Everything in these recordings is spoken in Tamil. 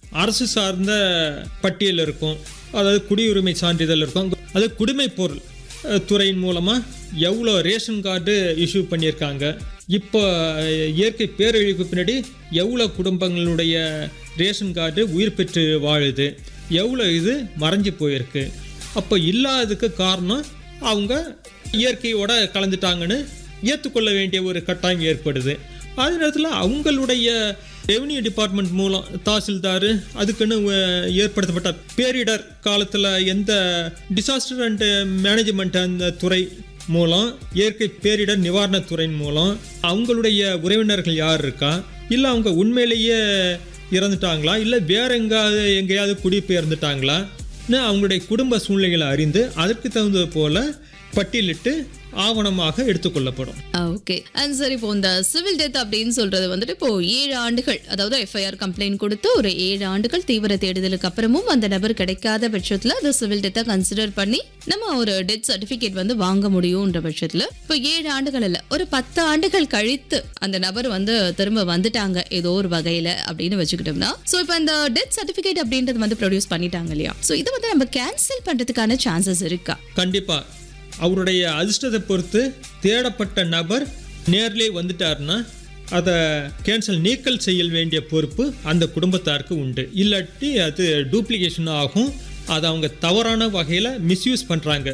அரசு சார்ந்த பட்டியல் இருக்கும் அதாவது குடியுரிமை சான்றிதழ் இருக்கும் அது குடிமை பொருள் அஹ், துறையின் மூலமாக எவ்வளோ ரேஷன் கார்டு இஷ்யூ பண்ணியிருக்காங்க இப்போ அஹ், இயற்கை பேரழிவுக்கு பின்னாடி எவ்வளோ குடும்பங்களுடைய ரேஷன் கார்டு உயிர் பெற்று வாழுது எவ்வளோ இது மறைஞ்சு போயிருக்கு அப்போ இல்லாததுக்கு காரணம் அவங்க இயற்கையோட கலந்துட்டாங்கன்னு ஏற்றுக்கொள்ள வேண்டிய ஒரு கட்டாயம் ஏற்படுது அதே நேரத்தில் அவங்களுடைய ரெவென்யூ டிபார்ட்மெண்ட் மூலம் தாசில்தார் அதுக்குன்னு அஹ், ஏற்படுத்தப்பட்ட பேரிடர் காலத்தில் எந்த டிசாஸ்டர் அண்ட் மேனேஜ்மெண்ட் அந்த துறை மூலம் இயற்கை பேரிடர் நிவாரணத் துறையின் மூலம் அவங்களுடைய உறவினர்கள் யார் இருக்கா இல்லை அவங்க உண்மையிலேயே இறந்துட்டாங்களா இல்லை வேற எங்காவது எங்கேயாவது குடிபெயர்ந்துட்டாங்களா ன்னு அவங்களுடைய குடும்ப சூழ்நிலைகளை அறிந்து அதற்கு தகுந்தது போல பட்டியலிட்டு ஆவணமாக எடுத்துக்கொள்ளப்படும் ஓகே அண்ட் சார் இப்போ இந்த சிவில் டெத் அப்படின்னு சொல்றது வந்துட்டு இப்போ ஏழு ஆண்டுகள் அதாவது எஃப்ஐஆர் கம்ப்ளைண்ட் கொடுத்து ஒரு ஏழு ஆண்டுகள் தீவிர தேடுதலுக்கு அப்புறமும் அந்த நபர் கிடைக்காத பட்சத்துல அந்த சிவில் டெத்தை கன்சிடர் பண்ணி நம்ம ஒரு டெத் சர்டிபிகேட் வந்து வாங்க முடியும்ன்ற பட்சத்துல இப்போ ஏழு ஆண்டுகள் இல்ல ஒரு பத்து ஆண்டுகள் கழித்து அந்த நபர் வந்து திரும்ப வந்துட்டாங்க ஏதோ ஒரு வகையில அப்படின்னு வச்சுக்கிட்டோம்னா ஸோ இப்போ அந்த டெத் சர்டிபிகேட் அப்படின்றது வந்து ப்ரொடியூஸ் பண்ணிட்டாங்க இல்லையா ஸோ இதை வந்து நம்ம கேன்சல் பண்றதுக்கான சான்சஸ் இருக்கா கண்டிப்பாக அவருடைய அதிர்ஷ்டத்தை பொறுத்து தேடப்பட்ட நபர் நேர்லே வந்துட்டாருன்னா அதை கேன்சல் நீக்கல் செய்ய வேண்டிய பொறுப்பு அந்த குடும்பத்தாருக்கு உண்டு இல்லாட்டி அது டூப்ளிகேஷன் ஆகும் அதை அவங்க தவறான வகையில் மிஸ்யூஸ் பண்ணுறாங்க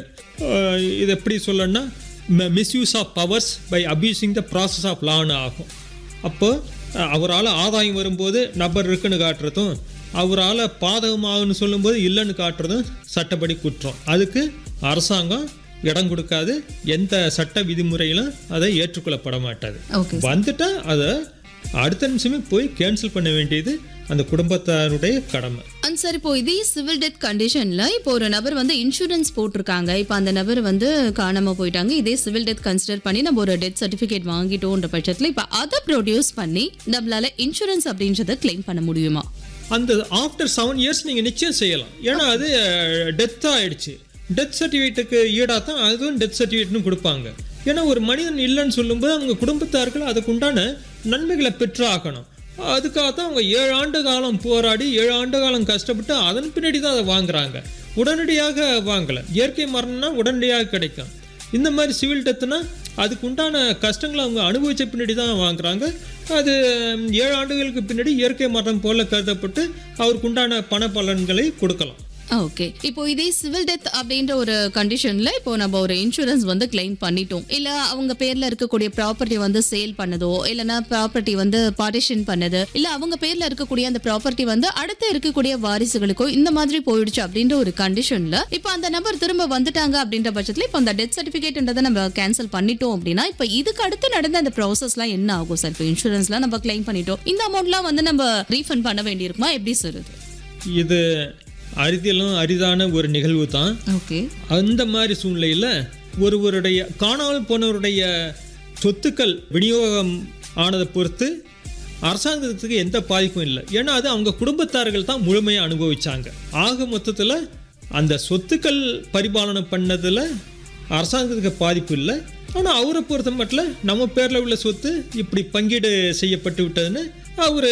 இது எப்படி சொல்லணும்னா misuse of powers by abusing the process of லான்னு ஆகும் அப்போ அவரால் ஆதாயம் வரும்போது நபர் இருக்குன்னு காட்டுறதும் அவரால் பாதகமாகுன்னு சொல்லும்போது இல்லைன்னு காட்டுறதும் சட்டப்படி குற்றம் அதுக்கு அரசாங்கம் இடம் கொடுக்காது எந்த சட்ட விதிமுறையிலும் அதை ஏற்றுக்கொள்ளப்பட மாட்டாது ஓகே வந்துட்டா அதை அடுத்த நிமிஷமே போய் கேன்சல் பண்ண வேண்டியது அந்த குடும்பத்தாருடைய கடமை அண்ட் சார் இப்போ இதே சிவில் டெத் கண்டிஷன்ல இப்போ ஒரு நபர் வந்து இன்சூரன்ஸ் போட்டிருக்காங்க இப்போ அந்த நபர் வந்து காணாம போயிட்டாங்க இதே சிவில் டெத் கன்சிடர் பண்ணி நம்ம ஒரு டெத் சர்டிபிகேட் வாங்கிட்டோன்ற பட்சத்துல இப்போ அதை ப்ரொடியூஸ் பண்ணி நம்மளால இன்சூரன்ஸ் அப்படின்றத கிளைம் பண்ண முடியுமா அந்த ஆஃப்டர் செவன் இயர்ஸ் நீங்கள் நிச்சயம் செய்யலாம் ஏன்னா அது டெத் ஆயிடுச்சு டெத் சர்டிஃபிகேட்டுக்கு ஈடாக தான் அதுவும் டெத் சர்டிஃபிகேட்னு கொடுப்பாங்க ஏன்னா ஒரு மனிதன் இல்லைன்னு சொல்லும்போது அவங்க குடும்பத்தார்கள் அதுக்கு உண்டான நன்மைகளை பெற்று ஆகணும் அதுக்காக தான் அவங்க ஏழு ஆண்டு காலம் போராடி ஏழு ஆண்டு காலம் கஷ்டப்பட்டு அதன் பின்னாடி தான் அதை வாங்குறாங்க உடனடியாக வாங்கலை இயற்கை மரணம்னா உடனடியாக கிடைக்கும் இந்த மாதிரி சிவில் டெத்துனா அதுக்கு உண்டான கஷ்டங்களை அவங்க அனுபவிச்ச பின்னாடி தான் வாங்குறாங்க அது ம், ஏழு ஆண்டுகளுக்கு பின்னாடி இயற்கை மரணம் போல கருதப்பட்டு அவருக்கு உண்டான பண பலன்களை கொடுக்கலாம் ஓகே இப்போ இதே சிவில் டெத் அப்படின்ற ஒரு கண்டிஷன்ல இப்போ நம்ம ஒரு இன்சூரன்ஸ் வந்து கிளைம் பண்ணிட்டோம் இல்ல அவங்க பேர்ல இருக்கக்கூடிய ப்ராப்பர்ட்டி வந்து சேல் பண்ணதோ இல்லனா ப்ராப்பர்ட்டி வந்து பார்ட்டிஷன் பண்ணது இல்ல அவங்க பேர்ல இருக்கக்கூடிய அந்த ப்ராப்பர்ட்டி வந்து அடுத்து இருக்கக்கூடிய வாரிசுகளுக்கோ இந்த மாதிரி போயிடுச்சு அப்படின்ற ஒரு கண்டிஷன்ல இப்போ அந்த நபர் திரும்ப வந்துட்டாங்க அப்படின்ற பட்சத்துல இப்போ அந்த டெத் சர்டிபிகேட்ன்றதை நம்ம கேன்சல் பண்ணிட்டோம் அப்படின்னா இப்போ இதுக்கு அடுத்து நடந்த அந்த ப்ராசஸ்லாம் என்ன ஆகும் சார் இப்போ இன்சூரன்ஸ்லாம் நம்ம கிளைம் பண்ணிட்டோம் இந்த அமௌண்ட்லாம் வந்து நம்ம ரீஃபண்ட் பண்ண வேண்டியிருக்குமா எப்படி சார் இது இது அரிதிலும் அரிதான ஒரு நிகழ்வு தான் ஓகே அந்த மாதிரி சூழ்நிலையில் ஒருவருடைய காணாமல் போனவருடைய சொத்துக்கள் விநியோகம் ஆனதை பொறுத்து அரசாங்கத்துக்கு எந்த பாதிப்பும் இல்லை ஏன்னா அது அவங்க குடும்பத்தார்கள் தான் முழுமையாக அனுபவிச்சாங்க ஆக மொத்தத்தில் அந்த சொத்துக்கள் பரிபாலனை பண்ணதில் அரசாங்கத்துக்கு பாதிப்பு இல்லை ஆனால் அவரை பொறுத்த மட்டும் நம்ம பேரில் உள்ள சொத்து இப்படி பங்கீடு செய்யப்பட்டு விட்டதுன்னு அவர்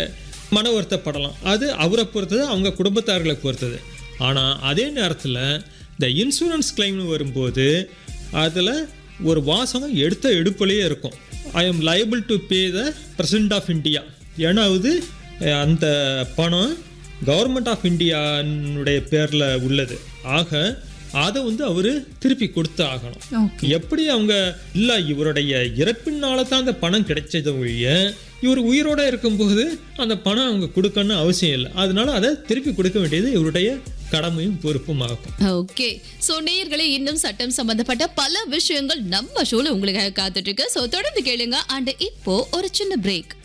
மன வருத்தப்படலாம் அது அவரை பொறுத்தது அவங்க குடும்பத்தார்களை பொறுத்தது ஆனால் அதே நேரத்தில் இந்த இன்சூரன்ஸ் கிளைம்னு வரும்போது அதில் ஒரு வாசகம் எடுத்த எடுப்பிலேயே இருக்கும் I am liable to pay the president of India ஏன்னா அது அஹ், அந்த பணம் கவர்மெண்ட் ஆஃப் இந்தியானுடைய பேரில் உள்ளது ஆக அதை வந்து அவர் திருப்பி கொடுத்து ஆகணும் ஓகே எப்படி அவங்க இல்லை இவருடைய இறப்பினால தான் அந்த பணம் கிடைச்சது ஒழிய இவர் உயிரோட இருக்கும்போது அந்த பணம் அவங்க கொடுக்கணும்னு அவசியம் இல்லை அதனால அதை திருப்பி கொடுக்க வேண்டியது இவருடைய கடமையும் பொறுப்பும் ஆகும் ஓகே சோ நேயர்களே இன்னும் சட்டம் சம்பந்தப்பட்ட பல விஷயங்கள் நம்ம ஷோல உங்களுக்காக காத்துட்டு இருக்கு சோ தொடர்ந்து கேளுங்க அண்ட் இப்போ ஒரு சின்ன பிரேக்